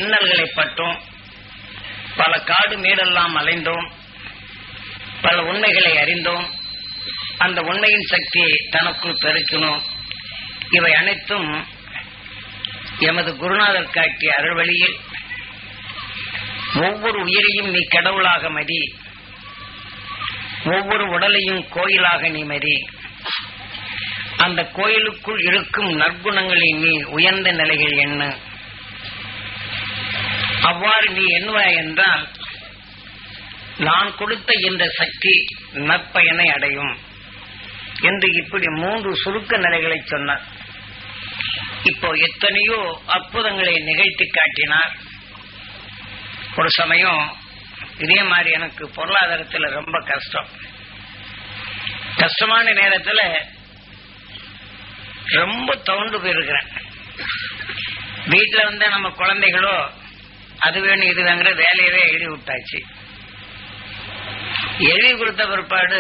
இன்னல்களை பட்டோம் பல காடு மேடெல்லாம் அலைந்தோம் பல உண்மைகளை அறிந்தோம் அந்த உண்மையின் சக்தியை தனக்குள் பெருக்கினோம் இவை அனைத்தும் எமது குருநாதர் காட்டிய அருள்வழியில் ஒவ்வொரு உயிரையும் நீ கடவுளாக மதி ஒவ்வொரு உடலையும் கோயிலாக நீ மதி அந்த கோயிலுக்குள் இருக்கும் நற்குணங்களை நீ உயர்ந்த நிலைகள் என்ன அவ்வாறு நீ எண்ணுவாய் என்றால் நான் கொடுத்த இந்த சக்தி நற்பயனை அடையும் என்று இப்படி மூன்று சுருக்க நிலைகளை சொன்னார் இப்போ எத்தனையோ அற்புதங்களை நிகழ்த்தி காட்டினார் ஒரு சமயம் இதே மாதிரி எனக்கு பொருளாதாரத்துல ரொம்ப கஷ்டம் கஷ்டமான நேரத்துல ரொம்ப தவுண்டு போயிருக்கிறேன் வீட்டுல வந்து நம்ம குழந்தைகளோ அது வேணும் இது வேங்கிற வேலையவே எழுதி விட்டாச்சு எழுதி கொடுத்த பிற்பாடு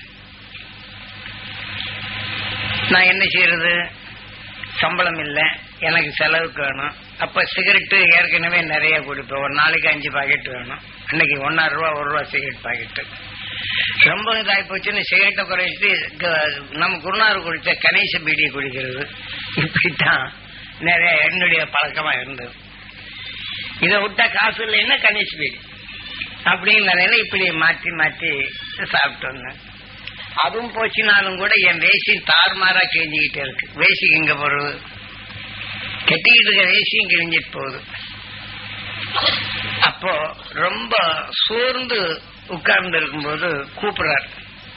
நான் என்ன செய்யறது சம்பளம் இல்லை எனக்கு செலவுக்கு வேணும் அப்ப சிகரெட்டு ஏற்கனவே நிறைய குடிப்பேன் ஒரு நாளைக்கு அஞ்சு பாக்கெட் வேணும் அன்னைக்கு ஒன்னா ரூபா ஒரு ரூபா சிகரெட் பாக்கெட்டு ரொம்ப இதாகி போச்சுன்னு சிகரெட்டை குறைச்சிட்டு க- நம்ம குருநாதர் குடிச்ச கணேச பீடியை குடிக்கிறது இப்படித்தான் நிறைய என்னுடைய பழக்கமா இருந்தது இதை விட்டா காசு இல்லைன்னா கணேஷ் பீடி அப்படின்னு நிலையில இப்படி மாத்தி மாத்தி சாப்பிட்டு வந்தேன் அதுவும் போச்சுனாலும் கூட என் வேசி தாறுமாறா கிழிஞ்சுக்கிட்டே இருக்கு வேசி எங்க போறது கெட்டிக்கிட்டு இருக்க வேசியும் கிழிஞ்சிட்டு போகுது அப்போ ரொம்ப சோர்ந்து உட்கார்ந்து இருக்கும்போது கூப்பிடுறாரு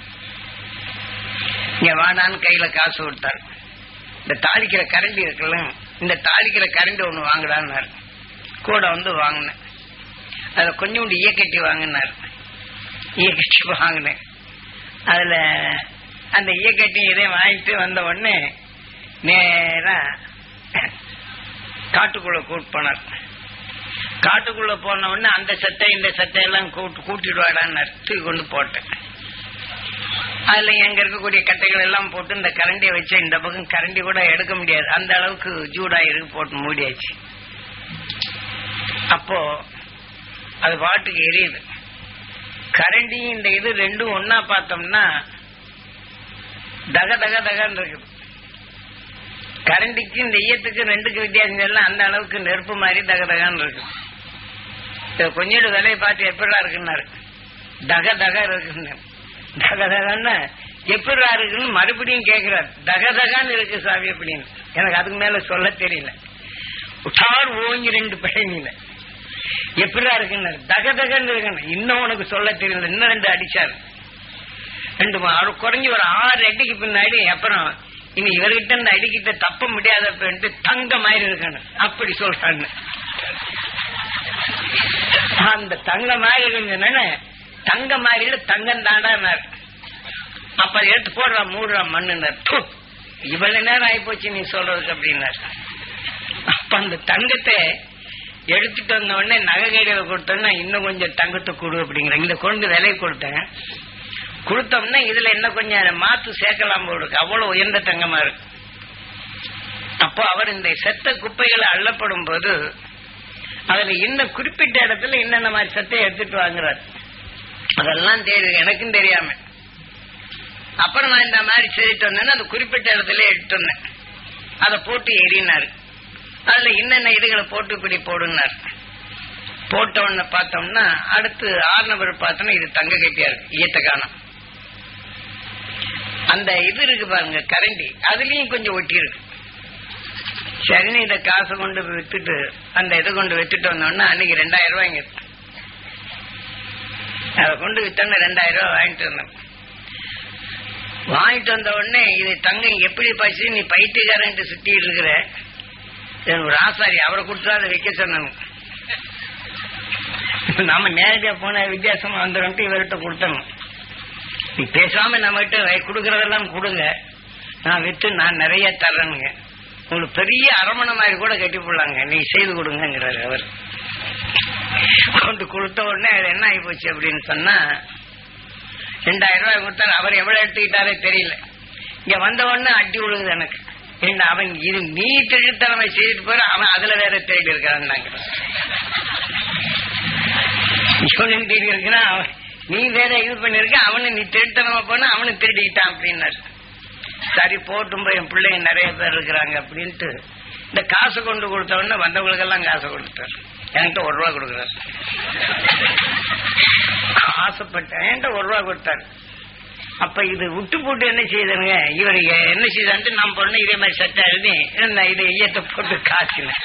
இங்க வாடான்னு கையில காசு விட்டார் இந்த தாளிக்கிற கரண்டி இருக்குல்ல இந்த தாளிக்கிற கரண்டி ஒண்ணு வாங்கலான்னாரு கூட வந்து வாங்கினேன் அதை கொஞ்சோண்டு ஈயக்கட்டி வாங்கினார் ஈயக்கட்டி வாங்கினேன் அதுல அந்த ஈயக்கட்டி இதை வாங்கிட்டு வந்த உடனே நேரா காட்டுக்குள்ள கூட்டு போனார் காட்டுக்குள்ள போன உடனே அந்த சட்டை இந்த சட்டை எல்லாம் கூட்டு கூட்டிட்டு வாடான்னு தூக்கி கொண்டு போட்டேன் அதுல எங்க இருக்கக்கூடிய கட்டைகள் எல்லாம் போட்டு இந்த கரண்டியை வச்சு இந்த பக்கம் கரண்டி கூட எடுக்க முடியாது அந்த அளவுக்கு ஜூடா இருக்கு போட்டு மூடியாச்சு அப்போ அது பாட்டுக்கு எரியுது கரண்டி இந்த இது ரெண்டும் ஒன்னா பார்த்தோம்னா தக தக தகன்னு இருக்குது கரண்டிக்கு இந்த ஈயத்துக்கு ரெண்டுக்கு வித்தியாசம் எல்லாம் அந்த அளவுக்கு நெருப்பு மாதிரி தக தகன்னு இருக்கு இதை கொஞ்சோண்டு விலையை பார்த்து எப்படிடா இருக்குன்னாரு தக தக இருக்குன்னு தக தகன்னு எப்படிடா இருக்குன்னு மறுபடியும் கேட்கிறார் தக தகன்னு இருக்கு சாமி அப்படின்னு எனக்கு அதுக்கு மேல சொல்ல தெரியல உட்டார் ஓங்கி ரெண்டு பழனியில எப்படிடா இருக்குன்னு தக தகன்னு இருக்குன்னு இன்னும் உனக்கு சொல்ல தெரியல இன்னும் ரெண்டு அடிச்சாரு ரெண்டு மா- அவரு குறைஞ்சி ஒரு ஆறு அடிக்கு பின்னாடி அப்புறம் இனி இவர்கிட்ட இந்த அடிக்கிட்ட தப்ப முடியாதப்பன்ட்டு தங்க மாதிரி இருக்கணும் அப்படி சொல்றாங்க அந்த தங்க மாதிரி இருக்குன்னு தங்க மாதிரில தங்கம் தாண்டானார் அப்ப அதை எடுத்து போடுறா மூடுறா மண்ணுனார் ப்பு, இவ்வளவு நேரம் ஆயிப்போச்சு நீ சொல்றதுக்கு அப்படின்னார் அப்ப அந்த தங்கத்தை எடுத்துட்டு வந்த உடனே நகை கையில கொடுத்தோன்னா இன்னும் கொஞ்சம் தங்கத்தை கொடு அப்படிங்கிற இங்க கொண்டு விலை கொடுத்தேன் கொடுத்தோம்னா இதுல என்ன கொஞ்சம் மாத்து சேர்க்கலாம் போல இருக்கு அவ்வளவு உயர்ந்த தங்கமா இருக்கு அப்போ அவர் இந்த செத்த குப்பைகளை அள்ளப்படும் போது அதுல இன்னும் குறிப்பிட்ட இடத்துல என்னென்ன மாதிரி சத்தையை எடுத்துட்டு வாங்குறாரு அதெல்லாம் தெரியுது எனக்கும் தெரியாம அப்புறம் நான் இந்த மாதிரி செய்துட்டு வந்தேன்னா அது குறிப்பிட்ட இடத்துல எடுத்து வந்தேன் அதை போட்டு எரினாரு அதுல என்னென்ன இதுகளை போட்டு இப்படி போடுனார் போட்ட உடனே பார்த்தோம்னா அடுத்து ஆறு நபர் பார்த்தோம்னா இது தங்க கட்டியா இருக்கு ஈயத்த காணோம் அந்த இது இருக்கு பாருங்க கரண்டி அதுலயும் கொஞ்சம் ஒட்டி இருக்கு சரின்னு இத காசை கொண்டு போய் வித்துட்டு அந்த இதை கொண்டு வித்துட்டு வந்தோம்னா அன்னைக்கு ரெண்டாயிரம் ரூபாய்ங்க அதை கொண்டு வித்தோன்னு ரெண்டாயிரம் ரூபாய் வாங்கிட்டு வந்தேன் வாங்கிட்டு வந்த உடனே இது தங்கம் எப்படி பச்சு நீ பைத்தியக்காரன்ட்டு சுத்திட்டு இருக்கிற இது ஒரு ஆசாரி அவரை கொடுத்தா அதை வைக்க சொன்னாங்க நாம நேரடியா போன வித்தியாசமா வந்துடும் இவர்கிட்ட கொடுத்தணும் நீ பேசாம நம்ம கிட்ட கொடுக்கறதெல்லாம் கொடுங்க நான் வித்து நான் நிறைய தர்றேனுங்க உங்களுக்கு பெரிய அரமணை மாதிரி கூட கட்டி போடலாங்க நீ செய்து கொடுங்கிறாரு அவர் கொண்டு கொடுத்த உடனே அது என்ன ஆகி போச்சு அப்படின்னு சொன்னா ரெண்டாயிரம் ரூபாய் கொடுத்தாரு அவர் எவ்வளவு எடுத்துக்கிட்டாரே தெரியல இங்க வந்த உடனே அடி விழுகுது எனக்கு என்ன அவன் இது நீ திருத்தனமை செய்துட்டு போற அவன் அதுல வேற தேடி இருக்கான்னு இவனுக்கு தெரியும் இருக்குன்னா அவன் நீ வேற இது பண்ணிருக்க அவனை நீ திருட்டனமா போனா அவனு திருடிக்கிட்டான் அப்படின்னாரு சரி போட்டும் போய் என் பிள்ளைங்க நிறைய பேர் இருக்கிறாங்க அப்படின்ட்டு இந்த காசு கொண்டு கொடுத்த உடனே வந்தவங்களுக்கெல்லாம் காசு கொடுத்தாரு என்கிட்ட ஒரு ரூபா கொடுக்குறாரு ஆசைப்பட்டேன் என்கிட்ட ஒரு ரூபா கொடுத்தாரு அப்ப இது விட்டு போட்டு என்ன செய்யுதுங்க இவர் என்ன செய்தான்ட்டு நான் பொண்ணு இதே மாதிரி சட்டை எழுதி நான் இதை ஈயத்தை போட்டு காய்ச்சினேன்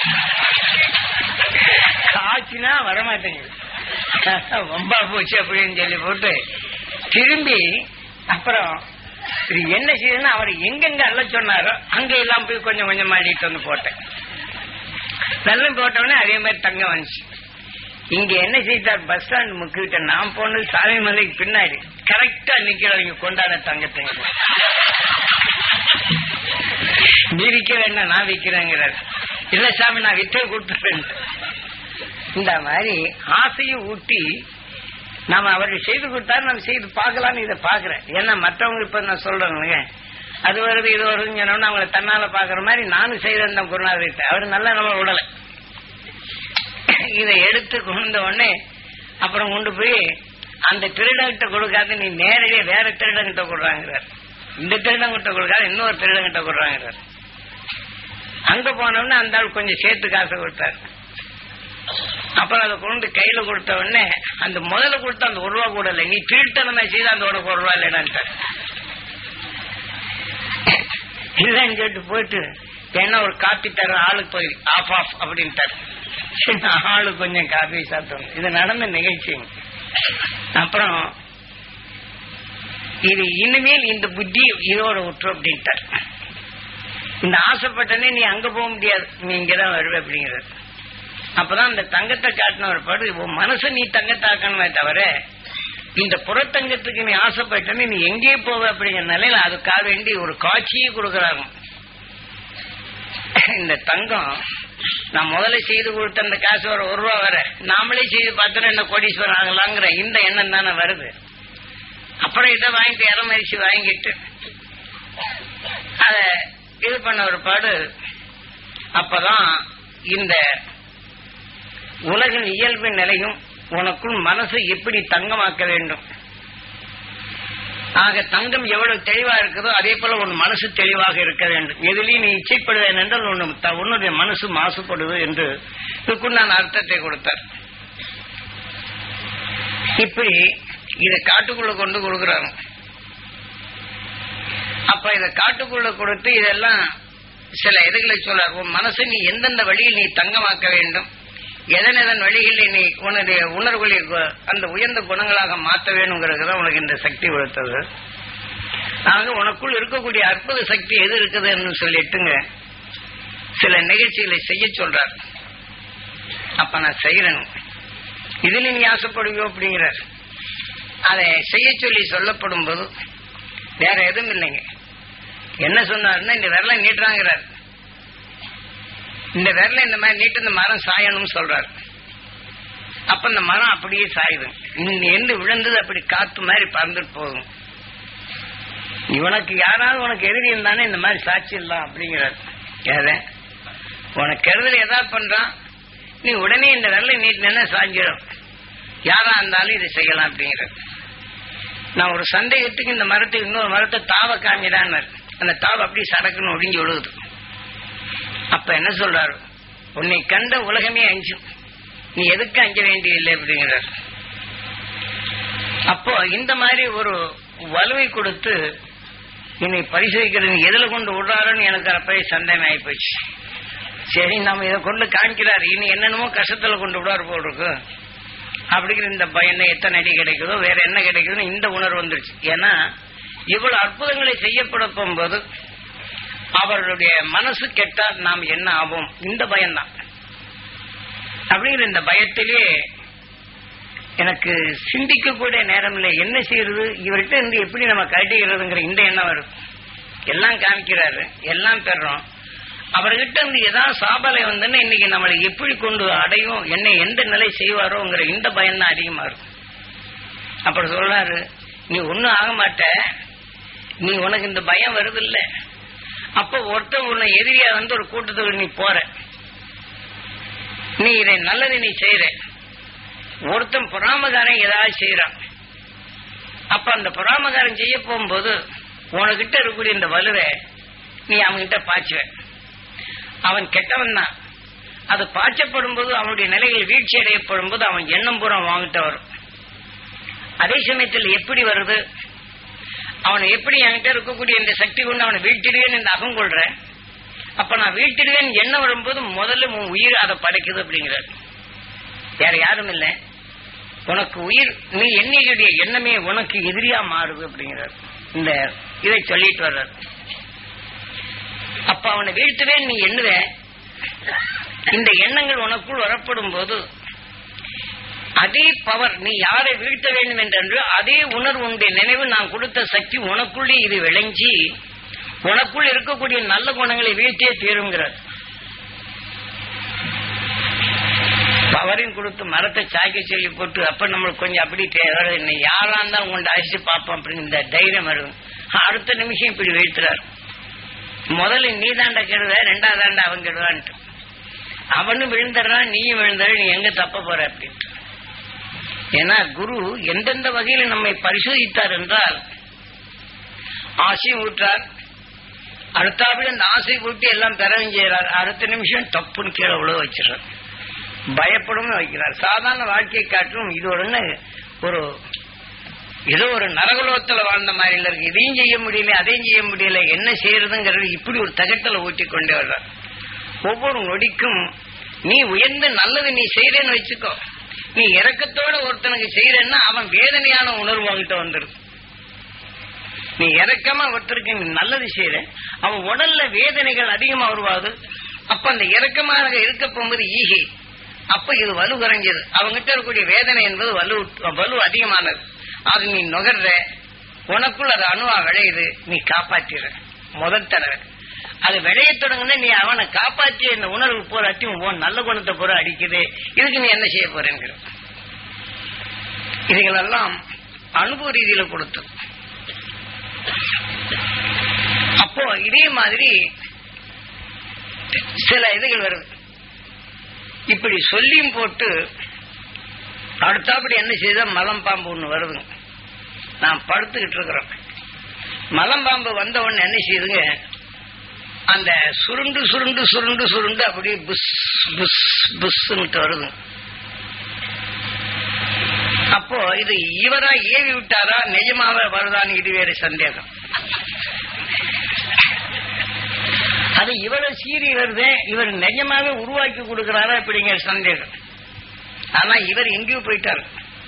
காய்ச்சினா வரமாட்டேங்குது ரொம்ப போச்சு அப்படின்னு சொல்லி போட்டு திரும்பி அப்புறம் இது என்ன செய்யுதுன்னா அவர் எங்கெங்க அல்ல சொன்னாரோ அங்க எல்லாம் போய் கொஞ்சம் கொஞ்சம் மாடிட்டு வந்து போட்டேன் வெள்ளம் போட்டவொடனே அதே மாதிரி தங்கம் வந்துச்சு இங்க என்ன செய்தார் பஸ் ஸ்டாண்ட் முக்கிட்ட நான் போனது சாமி மலைக்கு பின்னாடி கரெக்டா நிக்கிறவங்க கொண்டாட தங்கத்தை நீ விற்க வேண்டாம் நான் விற்கிறேங்கிறார் இல்ல சாமி நான் வித்தே கொடுத்துறேன் இந்த மாதிரி ஆசையை ஊட்டி நாம அவருக்கு செய்து கொடுத்தாரு நம்ம செய்து பார்க்கலாம்னு இதை பாக்குறேன் ஏன்னா மற்றவங்க இப்ப நான் சொல்றேங்க அது வருது இது வருதுன்னு சொன்னோம்னா அவங்கள தன்னால பாக்குற மாதிரி நானும் செய்தேன் தான் குருநாதர்கிட்ட அவர் நல்லா நம்ம விடலை இதை எடுத்து கொண்ட உடனே அப்புறம் கொண்டு போய் அந்த திருடங்கிட்ட கொடுக்காத நீ நேரடியாக வேற திருடங்கிட்ட கொடுறாங்கிறார் இந்த திருடங்கிட்ட கொடுக்காத இன்னொரு திருடங்கிட்ட கொடுறாங்கிறார் அங்க போனோம்னா அந்த ஆள் கொஞ்சம் சேர்த்து காசு கொடுத்தாரு அப்புறம் அதை கொண்டு கையில கொடுத்த உடனே அந்த முதல்ல கொடுத்த அந்த ஒரு ரூபா கூட இல்லை நீ திருட்டனமே செய்து அந்த உனக்கு ஒரு ரூபா இல்லைடான்ட்டார் இல்லைன்னு சொல்லிட்டு போயிட்டு என்ன ஒரு காப்பி தர ஆளுக்கு போய் ஆஃப் ஆஃப் அப்படின்ட்டார் சரி, ஆளு கொஞ்சம் காபி சாப்பிட்டோம் இது நடந்த நிகழ்ச்சி அப்புறம் இது இனிமேல் இந்த புத்தி இதோட விட்டுரு அப்படின்ட்டார் இந்த ஆசைப்பட்டனே நீ அங்க போக முடியாது நீ இங்கதான் வருவ அப்படிங்கிறது அப்பதான் அந்த தங்கத்தை காட்டின ஒரு பாடு உன் மனசை நீ தங்கத்தாக்கணுமே தவிர இந்த புறத்தங்கத்துக்கு நீ ஆசைப்பட்டனே நீ எங்கே போவ அப்படிங்கிற நிலையில அதுக்காக வேண்டி ஒரு காட்சியை கொடுக்குறாங்க இந்த தங்கம் நான் முதல்ல செய்து கொடுத்த அந்த காசு வர ஒரு ரூபா வர நாமளே செய்து பார்த்தோம் என்ன கோடீஸ்வரன் ஆகலாங்கிற இந்த எண்ணம் தானே வருது அப்புறம் இதை வாங்கிட்டு இறமரிச்சு வாங்கிட்டு அத இது பண்ண ஒரு பாடு அப்பதான் இந்த உலகின் இயல்பின் நிலையும் உனக்குள் மனசு எப்படி தங்கமாக்க வேண்டும் ஆக தங்கம் எவ்வளவு தெளிவா இருக்குதோ அதே போல உன் மனசு தெளிவாக இருக்க வேண்டும் எதிலையும் நீ இச்சைப்படுவேன் என்றால் உன் த- உன்னுடைய மனசு மாசுபடுவது என்று இதுக்குண்டான அர்த்தத்தை கொடுத்தார் இப்படி இதை காட்டுக்குள்ள கொண்டு கொடுக்குறாங்க அப்ப இதை காட்டுக்குள்ள கொடுத்து இதெல்லாம் சில இதுகளை சொல்றார் உன் மனசை நீ எந்தெந்த வழியில் நீ தங்கமாக்க வேண்டும் எதன் எதன் வழிகளில் நீ உன்னுடைய உணர்வுகளை கு- அந்த உயர்ந்த குணங்களாக மாற்ற வேணுங்கிறது தான் உனக்கு இந்த சக்தி கொடுத்தது ஆக உனக்குள் இருக்கக்கூடிய அற்புத சக்தி எது இருக்குதுன்னு சொல்லிட்டுங்க சில நிகழ்ச்சிகளை செய்ய சொல்றார் அப்ப நான் செய்யறேன் இதுல நீ ஆசைப்படுவியோ அப்படிங்கிறார் அதை செய்ய சொல்லி சொல்லப்படும் போது வேற எதுவும் இல்லைங்க என்ன சொன்னாருன்னா இந்த விரலை நீட்டுறாங்கிறார் இந்த விரல இந்த மாதிரி நீட்டு இந்த மரம் சாயணும்னு சொல்றாரு அப்ப இந்த மரம் அப்படியே சாயுது இந்த எண்டு விழுந்தது அப்படி காத்து மாதிரி பறந்துட்டு போகும் இவனுக்கு யாராவது உனக்கு எதிரி இருந்தானே இந்த மாதிரி சாட்சி இல்லாம் அப்படிங்கிறார் ஏதே உனக்கு கெடுதல் எதாவது பண்றான் நீ உடனே இந்த விரலை நீட்டினா சாஞ்சிடும் யாரா இருந்தாலும் இதை செய்யலாம் அப்படிங்கிறார் நான் ஒரு சந்தேகத்துக்கு இந்த மரத்துக்கு இன்னொரு மரத்தை தாவ காமிடான்னு அந்த தாவ அப்படியே சடக்குன்னு ஒடிஞ்சு விழுகுது அப்ப என்ன சொல்றாரு உன்னை கண்ட உலகமே அஞ்சும் நீ எதுக்கு அஞ்ச வேண்டியதில்லை அப்படிங்கிறார் அப்போ இந்த மாதிரி ஒரு வலுவை கொடுத்து என்னை பரிசோதிக்கிறது எதுல கொண்டு விடுறாருன்னு எனக்கு அப்பவே சந்தேகம் ஆகி போச்சு சரி நம்ம இதை கொண்டு காமிக்கிறாரு இனி என்னென்னமோ கஷ்டத்துல கொண்டு விடுவார் போல் இருக்கு அப்படிங்கிற இந்த பயம் எத்தனை அடி கிடைக்குதோ வேற என்ன கிடைக்குதுன்னு இந்த உணர்வு வந்துருச்சு ஏன்னா இவ்வளவு அற்புதங்களை செய்யப்பட போகும்போது அவர்களுடைய மனசு கெட்டால் நாம் என்ன ஆவோம் இந்த பயம்தான் அப்படிங்கிற இந்த பயத்திலே எனக்கு சிந்திக்க கூட நேரம் இல்லை என்ன செய்யறது இவர்கிட்ட இருந்து எப்படி நம்ம கட்டிக்கிறதுங்கிற இந்த எண்ணம் வரும் எல்லாம் காமிக்கிறாரு எல்லாம் பெறோம் அவர்கிட்ட இருந்து ஏதாவது சாபலை வந்துன்னு இன்னைக்கு நம்மளை எப்படி கொண்டு அடையும் என்ன எந்த நிலை செய்வாரோங்கிற இந்த பயம் தான் அதிகமா இருக்கும் அப்புறம் சொல்றாரு நீ ஒண்ணும் ஆக மாட்ட நீ உனக்கு இந்த பயம் வருது இல்ல அப்ப ஒருத்தன் உன்னை எதிரியா வந்து ஒரு கூட்டத்துக்கு நீ போற நீ இதை நல்லது நீ செய்யற ஒருத்தன் பொறாமகாரன் ஏதாவது செய்யறான் அப்ப அந்த பொறாமகாரன் செய்ய போகும்போது உனக்கிட்ட இருக்கக்கூடிய இந்த வலுவை நீ அவன்கிட்ட பாய்ச்சுவ அவன் கெட்டவன் தான் அது பாய்ச்சப்படும் போது அவனுடைய நிலைகள் வீழ்ச்சி அடையப்படும் போது அவன் எண்ணம் பூரா வாங்கிட்ட வரும் அதே சமயத்தில் எப்படி வருது அவனை எப்படி என்கிட்ட இருக்கக்கூடிய இந்த சக்தி கொண்டு அவனை வீழ்த்திடுவேன் என்று அகம் கொள்றேன் அப்ப நான் வீழ்த்திடுவேன் எண்ணம் வரும்போது முதல்ல உன் உயிர் அதை படைக்குது அப்படிங்கிறார் வேற யாரும் இல்லை உனக்கு உயிர் நீ எண்ணிகளுடைய எண்ணமே உனக்கு எதிரியா மாறுது அப்படிங்கிறார் இந்த இதை சொல்லிட்டு வர்றார் அப்ப அவனை வீழ்த்துவேன் நீ எண்ணுவ இந்த எண்ணங்கள் உனக்குள் வரப்படும் போது அதே பவர் நீ யாரை வீழ்த்த வேண்டும் என்றென்று அதே உணர்வு உன்னுடைய நினைவு நான் கொடுத்த சக்தி உனக்குள்ளே இது விளைஞ்சி உனக்குள் இருக்கக்கூடிய நல்ல குணங்களை வீழ்த்தியே தீருங்கிறார் பவரையும் கொடுத்து மரத்தை சாய்க்க சொல்லி போட்டு அப்ப நம்மளுக்கு கொஞ்சம் அப்படி தேவை என்ன யாரா இருந்தா உங்கள்ட்ட அழைச்சு பார்ப்போம் அப்படின்னு இந்த தைரியம் வரும் அடுத்த நிமிஷம் இப்படி வீழ்த்துறாரு முதல்ல நீ தாண்ட கெடுத ரெண்டாவது தாண்டா அவன் கெடுவான்ட்டு அவனும் விழுந்துடுறான் நீயும் விழுந்துற நீ எங்க தப்ப போற அப்படின்ட்டு ஏன்னா குரு எந்தெந்த வகையில் நம்மை பரிசோதித்தார் என்றால் ஆசையும் ஊற்றார் அடுத்தாப்புல அந்த ஆசை ஊட்டி எல்லாம் பெறவும் செய்யறார் அடுத்த நிமிஷம் தப்புன்னு கீழே உழவு வச்சிடறார் பயப்படவும் வைக்கிறார் சாதாரண வாழ்க்கையை காட்டிலும் இது ஒரு என்ன ஒரு ஏதோ ஒரு நரகுலோகத்துல வாழ்ந்த மாதிரி இல்ல இருக்கு இதையும் செய்ய முடியல அதையும் செய்ய முடியல என்ன செய்யறதுங்கிறது இப்படி ஒரு தகட்டல ஊட்டி கொண்டே வர்றார் ஒவ்வொரு நொடிக்கும் நீ உயர்ந்த நல்லது நீ செய்யறேன்னு வச்சுக்கோ நீ இறக்கத்தோட ஒருத்தனுக்கு செய்யறேன்னா அவன் வேதனையான உணர்வு அவன்கிட்ட வந்துடும் நீ இறக்கமா ஒருத்தருக்கு நீ நல்லது செய்யற அவன் உடல்ல வேதனைகள் அதிகமா உருவாது அப்ப அந்த இறக்கமாக இருக்க போகும்போது ஈகை அப்ப இது வலு குறைஞ்சது அவங்ககிட்ட இருக்கக்கூடிய வேதனை என்பது வலு வலு அதிகமானது அது நீ நுகர்ற உனக்குள் அது அணுவா விளையுது நீ காப்பாற்றிற முதல் தடவை அது விளைய தொடங்குன நீ அவனை காப்பாற்றி இந்த உணர்வு போராட்டி உன் நல்ல குணத்தை பூரா அடிக்குது இதுக்கு நீ என்ன செய்ய போறேங்கிற இதுகளெல்லாம் அனுபவ ரீதியில கொடுத்தது அப்போ இதே மாதிரி சில இதுகள் வருது இப்படி சொல்லியும் போட்டு அடுத்தாப்படி என்ன செய்த மலம் பாம்பு ஒண்ணு வருதுங்க நான் படுத்துக்கிட்டு இருக்கிறோம் மலம் பாம்பு வந்த உடனே என்ன செய்யுதுங்க அந்த சுருண்டு சுருண்டு சுருண்டு சுருண்டு அப்படியே புஷ் புஷ் புஷ்ன்ட்டு வருது அப்போ இது இவரா ஏவி விட்டாரா நிஜமாவே வருதான்னு இது வேற சந்தேகம் அது இவர சீறி வருது இவர் நிஜமாவே உருவாக்கி கொடுக்கிறாரா இப்படிங்கிற சந்தேகம் ஆனா இவர் எங்கேயோ போயிட்டாரு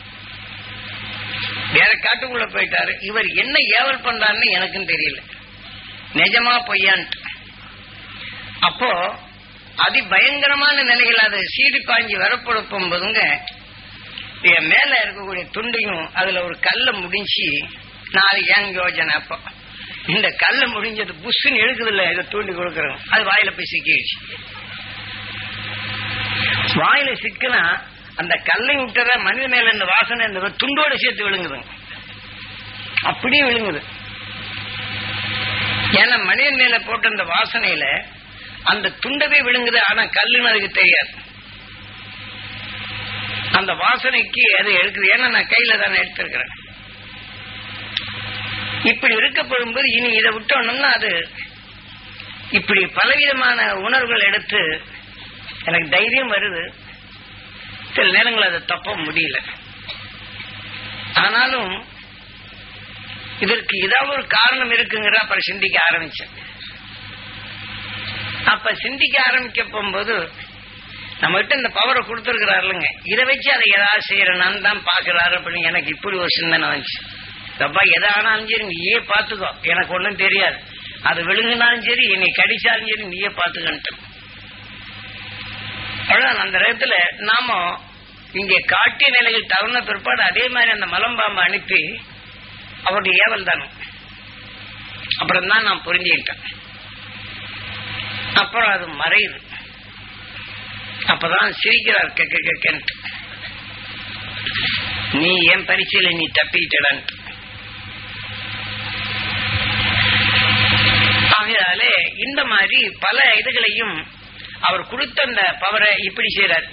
வேற காட்டுக்குள்ள போயிட்டாரு இவர் என்ன ஏவல் பண்றாருன்னு எனக்கும் தெரியல நிஜமா பொய்யான்ட்டு அப்போ அதி பயங்கரமான நிலைகள் அது சீடி பாஞ்சி வரப்படுப்பும் போதுங்க என் மேல இருக்கக்கூடிய துண்டையும் அதுல ஒரு கல்ல முடிஞ்சு நாலு ஏன் யோஜனை அப்போ இந்த கல்ல முடிஞ்சது புஷ்ன்னு எழுக்குது இல்ல இதை தூண்டி கொடுக்கறோம் அது வாயில போய் சிக்கிடுச்சு வாயில சிக்கினா அந்த கல்லை விட்டுற மனித மேல இந்த வாசனை இந்த துண்டோட சேர்த்து விழுங்குதுங்க அப்படியே விழுங்குது ஏன்னா மனிதன் மேல போட்ட அந்த வாசனையில அந்த துண்டவே விழுங்குது ஆனா கல்லுன்னு அதுக்கு தெரியாது அந்த வாசனைக்கு அது எடுக்குது ஏன்னா நான் கையில தானே எடுத்திருக்கிறேன் இப்படி இருக்கப்படும் போது இனி இதை விட்டோம்னா அது இப்படி பலவிதமான உணர்வுகள் எடுத்து எனக்கு தைரியம் வருது சில நேரங்கள் அதை தப்ப முடியல ஆனாலும் இதற்கு ஏதாவது ஒரு காரணம் இருக்குங்கிற அப்புறம் சிந்திக்க ஆரம்பிச்சேன் அப்ப சிந்திக்க ஆரம்பிக்க போகும்போது நம்ம கிட்ட இந்த பவரை கொடுத்துருக்கிறாருலங்க இதை வச்சு அதை ஏதாவது செய்யறேன்னு தான் பாக்குறாரு அப்படின்னு எனக்கு இப்படி ஒரு சிந்தனை வந்துச்சு அப்பா எதை ஆனாலும் சரி நீயே பாத்துக்கோ எனக்கு ஒண்ணும் தெரியாது அது விழுங்கினாலும் சரி என்னை கடிச்சாலும் சரி நீயே பாத்துக்கன்ட்டு அவ்வளவுதான் அந்த நேரத்துல நாம இங்கே காட்டிய நிலையில் தகுந்த பிற்பாடு அதே மாதிரி அந்த மலம்பாம்பை அனுப்பி அவருடைய ஏவல் தானே அப்புறம் தான் நான் புரிஞ்சுக்கிட்டேன் அப்புறம் அது மறையுது அப்பதான் சிரிக்கிறார் கெக்க கெக்கன்ட்டு நீ என் பரீட்சையில நீ தப்பிட்டடான்ட்டு ஆகையாலே இந்த மாதிரி பல இதுகளையும் அவர் கொடுத்த அந்த பவரை இப்படி செய்யறார்